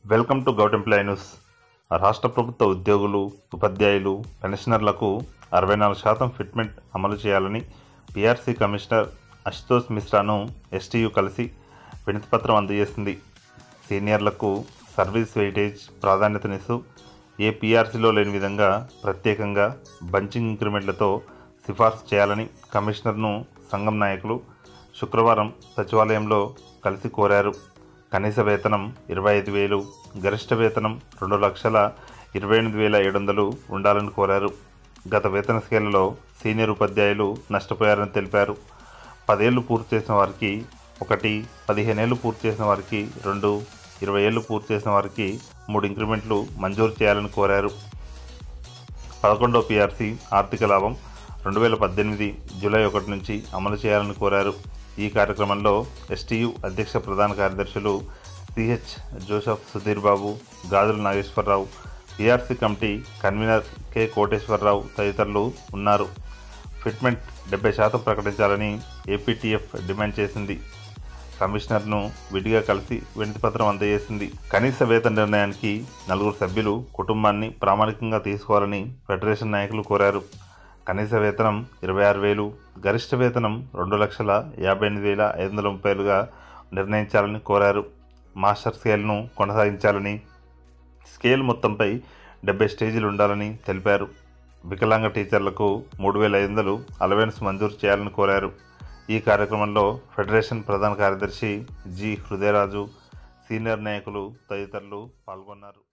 welcome to govt employee news రాష్ట్ర ప్రభుత్వ ఉద్యోగులు ఉపాధ్యాయులు పెన్షనర్లకు అరవై నాలుగు శాతం ఫిట్మెంట్ అమలు చేయాలని పీఆర్సీ కమిషనర్ అశుతోష్ మిశ్రాను ఎస్టీయు కలిసి వినతిపత్రం అందజేసింది సీనియర్లకు సర్వీస్ వెయిటేజ్ ప్రాధాన్యతనిస్తూ ఏ పీఆర్సీలో లేని విధంగా ప్రత్యేకంగా బంచింగ్ ఇంక్రిమెంట్లతో సిఫార్సు చేయాలని కమిషనర్ను సంఘం నాయకులు శుక్రవారం సచివాలయంలో కలిసి కోరారు కనీస వేతనం ఇరవై ఐదు వేలు గరిష్ట వేతనం రెండు లక్షల ఇరవై ఎనిమిది వేల ఏడు వందలు ఉండాలని కోరారు గత వేతన స్కేల్లో సీనియర్ ఉపాధ్యాయులు నష్టపోయారని తెలిపారు పదేళ్లు పూర్తి చేసిన వారికి ఒకటి పదిహేనేళ్ళు పూర్తి చేసిన వారికి రెండు ఇరవై ఏళ్ళు పూర్తి చేసిన వారికి మూడు ఇంక్రిమెంట్లు మంజూరు చేయాలని కోరారు పదకొండో పీఆర్సీ ఆర్థిక లాభం రెండు వేల పద్దెనిమిది జూలై ఒకటి నుంచి అమలు చేయాలని కోరారు ఈ కార్యక్రమంలో ఎస్టీయు అధ్యక్ష ప్రధాన కార్యదర్శులు CH Joseph Sudheer Babu Gajula Nageswara Rao PRC committee convener K Koteswara Rao తదితరులు ఉన్నారు ఫిట్మెంట్ డెబ్బై శాతం ప్రకటించాలని ఏపీటీఎఫ్ డిమాండ్ చేసింది కమిషనర్ను విడిగా కలిసి వినతిపత్రం అందజేసింది కనీస వేతన నిర్ణయానికి నలుగురు సభ్యులు కుటుంబాన్ని ప్రామాణికంగా తీసుకోవాలని ఫెడరేషన్ నాయకులు కోరారు కనీస వేతనం ఇరవై ఆరు వేలు గరిష్ట వేతనం రెండు లక్షల యాభై ఎనిమిది వేల ఐదు వందల ముప్పైలుగా నిర్ణయించాలని కోరారు మాస్టర్ స్కేల్ను కొనసాగించాలని స్కేల్ మొత్తంపై డెబ్బై స్టేజీలు ఉండాలని తెలిపారు వికలాంగ టీచర్లకు మూడు వేల ఐదు వందలు అలవెన్స్ మంజూరు చేయాలని కోరారు ఈ కార్యక్రమంలో ఫెడరేషన్ ప్రధాన కార్యదర్శి జి హృదయరాజు సీనియర్ నాయకులు తదితరులు పాల్గొన్నారు